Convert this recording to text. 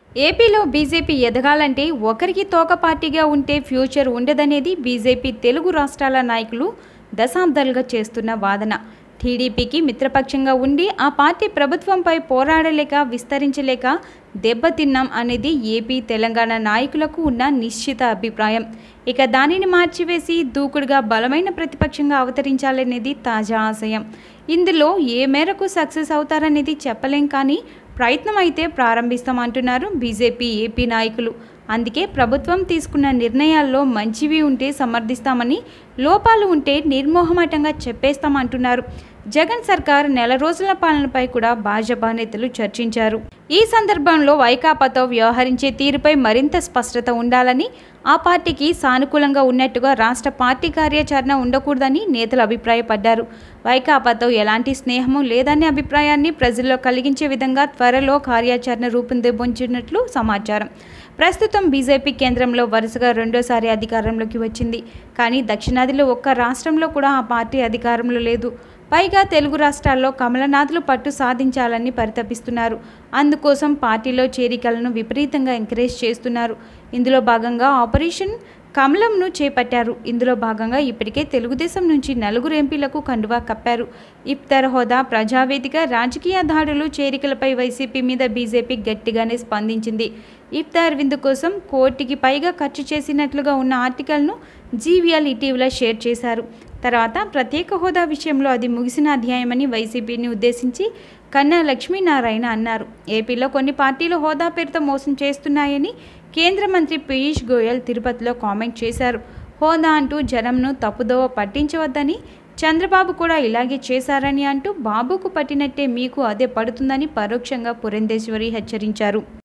ఏపీలో బీజేపీ ఎదగాలంటే ఒకరికి తోక పార్టీగా ఉంటే ఫ్యూచర్ ఉండదనేది బీజేపీ తెలుగు రాష్ట్రాల నాయకులు దశాబ్దాలుగా చేస్తున్న వాదన టీడీపీకి మిత్రపక్షంగా ఉండి ఆ పార్టీ ప్రభుత్వంపై పోరాడలేక విస్తరించలేక దెబ్బతిన్నాం అనేది ఏపీ తెలంగాణ నాయకులకు ఉన్న నిశ్చిత అభిప్రాయం ఇక దానిని మార్చివేసి దూకుడుగా బలమైన ప్రతిపక్షంగా అవతరించాలనేది తాజా ఆశయం ఇందులో ఏ మేరకు సక్సెస్ అవుతారనేది చెప్పలేం కానీ ప్రయత్నం అయితే ప్రారంభిస్తామంటున్నారు బీజేపీ ఏపీ నాయకులు అందుకే ప్రభుత్వం తీసుకున్న నిర్ణయాల్లో మంచివి ఉంటే సమర్థిస్తామని లోపాలు ఉంటే నిర్మోహమాటంగా చెప్పేస్తామంటున్నారు జగన్ సర్కార్ నెల రోజుల పాలనపై కూడా భాజపా నేతలు చర్చించారు ఈ సందర్భంలో వైకాపాతో వ్యవహరించే తీరుపై మరింత స్పష్టత ఉండాలని ఆ పార్టీకి సానుకూలంగా ఉన్నట్టుగా రాష్ట్ర పార్టీ కార్యాచరణ ఉండకూడదని నేతలు అభిప్రాయపడ్డారు వైకాపాతో ఎలాంటి స్నేహము లేదనే అభిప్రాయాన్ని ప్రజల్లో కలిగించే విధంగా త్వరలో కార్యాచరణ రూపొందించినట్లు సమాచారం ప్రస్తుతం బీజేపీ కేంద్రంలో వరుసగా రెండోసారి అధికారంలోకి వచ్చింది కానీ దక్షిణాదిలో ఒక్క రాష్ట్రంలో కూడా ఆ పార్టీ అధికారంలో లేదు పైగా తెలుగు రాష్ట్రాల్లో కమలనాథులు పట్టు సాధించాలని పరితపిస్తున్నారు అందుకోసం పార్టీలో చేరికలను విపరీతంగా ఎంకరేజ్ చేస్తున్నారు ఇందులో భాగంగా ఆపరేషన్ కమలంను చేపట్టారు ఇందులో భాగంగా ఇప్పటికే తెలుగుదేశం నుంచి నలుగురు ఎంపీలకు కండువా కప్పారు ఇఫ్తార్ హోదా ప్రజావేదిక రాజకీయ దాడులు చేరికలపై వైసీపీ మీద బీజేపీ గట్టిగానే స్పందించింది ఇఫ్తార్ విందు కోసం కోటికి పైగా ఖర్చు చేసినట్లుగా ఉన్న ఆర్టికల్ను జీవీఎల్ ఇటీవల షేర్ చేశారు తర్వాత ప్రత్యేక హోదా విషయంలో అది ముగిసిన అధ్యాయమని వైసీపీని ఉద్దేశించి కన్నా లక్ష్మీనారాయణ అన్నారు ఏపీలో కొన్ని పార్టీలు హోదా పేరుతో మోసం చేస్తున్నాయని కేంద్ర మంత్రి పీయూష్ గోయల్ తిరుపతిలో కామెంట్ చేశారు హోదా అంటూ జనంను తప్పుదోవ పట్టించవద్దని చంద్రబాబు కూడా ఇలాగే చేశారని అంటూ బాబుకు పట్టినట్టే మీకు అదే పడుతుందని పరోక్షంగా పురంధేశ్వరి హెచ్చరించారు